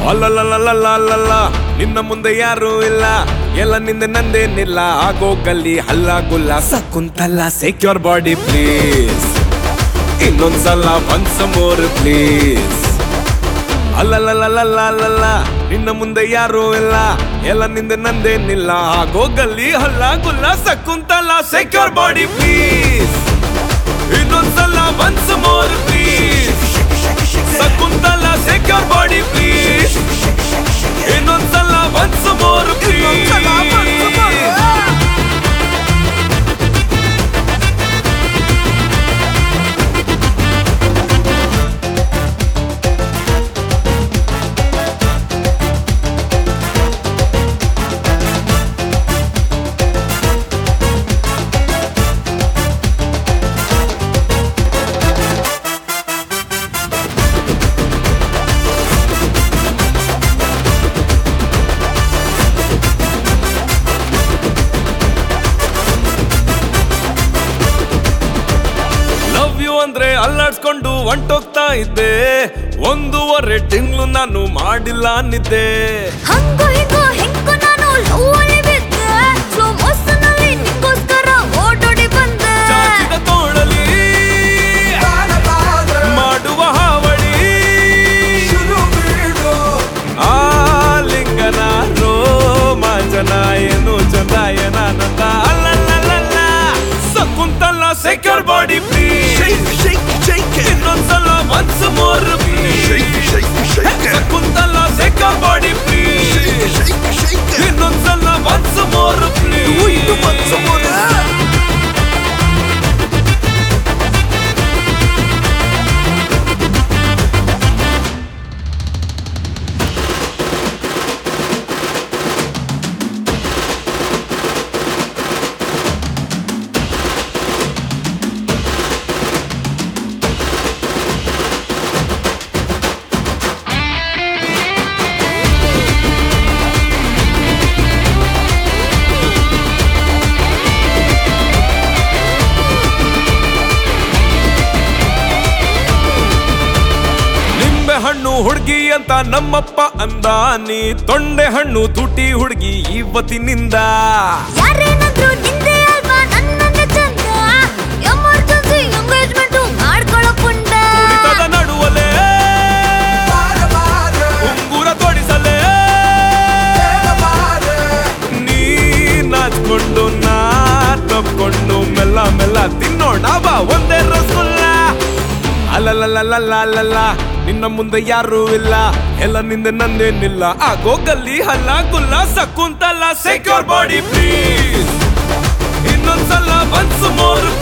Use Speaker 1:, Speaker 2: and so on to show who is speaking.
Speaker 1: ಅಲ್ಲಲ್ಲ ನಿನ್ನ ಮುಂದೆ ಯಾರು ಇಲ್ಲ ಎಲ್ಲ ನಿಂದೆ ನಂದೇನಿಲ್ಲ ಆಗೋ ಗಲ್ಲಿ ಹಲ್ಲ ಗುಲ್ಲ ಸಕುಂತಲ್ಲ ಸೆಕ್ಯೂರ್ ಬಾಡಿ ಪ್ಲೀಸ್ ಇನ್ನೊಂದ್ಸಲ ಒನ್ಸ್ ಮೋರ್ ಪ್ಲೀಸ್ ಅಲ್ಲಲ್ಲ ನಿನ್ನ ಮುಂದೆ ಯಾರು ಇಲ್ಲ ಎಲ್ಲ ನಿಂದೆ ನಂದೇನಿಲ್ಲ ಆಗೋ ಗಲ್ಲಿ ಹಲ್ಲ ಗುಲ್ಲ ಸಕುಂತಲ್ಲ ಸೆಕ್ಯೂರ್ ಬಾಡಿ ಪ್ಲೀಸ್ ಇನ್ನೊಂದ್ಸಲ once more please Shakuntala secure body please ಇನ್ನೊಂದ್ಸಲ once more please love you ಅಂದ್ರೆ ಅಲ್ಲಾಡ್ಸ್ಕೊಂಡು ಹೊಂಟೋಗ್ತಾ ಇದ್ದೆ ಒಂದೂವರೆ ತಿಂಗಳು ನಾನು ಮಾಡಿಲ್ಲ ನಿದ್ದೆ
Speaker 2: ಹಂಗು ಹಿಂಗು ಹಿಂಗು ನಾನು ಲವ್ ಅಲ್ಲಿ ಬಿದ್ದೆ ಸ್ಲೋ ಮೋಷನ್ ಅಲ್ಲಿ ನಿಂಗೋಸ್ಕರ ಓಡೋಡಿ ಬಂದೆ
Speaker 1: ಚಾಚಿದ ತೋಳಲಿ ಮಾಡುವ ಹಾವಳಿ ಆಲಿಂಗನ ರೋಮಾಂಚನ ಏನು ಚಂದ ಏನಾನಂದ ಅಲ್ಲಲ್ಲ ಸಕುಂತಲ್ಲ ಸೆಕ್ಯೂರ್ ಬಾಡಿ ಪ್ಲೀಸ್ ಇನ್ನೊಂದ್ಸಲ once more Shakuntala secure body please ಇನ್ನೊಂದ್ಸಲ ಒನ್ಸ್ ಮೋರ್ ಪ್ಲೀಸ್ ನಿಂಬೆ ಹಣ್ಣು ಹುಡುಗಿ ಅಂತ ನಮ್ಮಪ್ಪ ಅಂದ ನೀ ತೊಂಡೆ ಹಣ್ಣು ತುಟಿ ಹುಡುಗಿ ಇವತ್ತಿನಿಂದ
Speaker 2: ಯಾರೇನಾದ್ರೂ ನಿಂದೆ ಅಲ್ವಾ ನನ್ನನ್ನೇ ಚಂದ ಎಮರ್ಜೆನ್ಸಿ ಎಂಗೇಜ್ಮೆಂಟ್ ಮಾಡ್ಕೊಳ್ಳೋ ಪುಂಡ
Speaker 1: ಕುಣಿತದ ನಡುವಲೆ ಉಂಗುರ ತೊಡಿಸಲೆ ನೀ ನಾಚ್ಕೊಂಡು ನಾ ತಪ್ಕೊಂಡು ಮೆಲ್ಲ ಮೆಲ್ಲ ತಿನ್ನೋಣ ಬಾ ಒಂದೇ ರಸಗುಲ್ಲ ಅಲ್ಲಲ್ಲ ನಿನ್ನ ಮುಂದೆ ಯಾರೂ ಇಲ್ಲ ಎಲ್ಲ ನಿಂದೆ ನಂದೇನಿಲ್ಲ ಆಗೋ ಗಲ್ಲಿ ಹಲ್ಲ ಗುಲ್ಲ ಸಕುಂತಲ್ಲ ಸೆಕ್ಯೂರ್ ಬಾಡಿ ಪ್ಲೀಸ್ ಇನ್ನೊಂದ್ಸಲ ಒನ್ಸ್ ಮೋರ್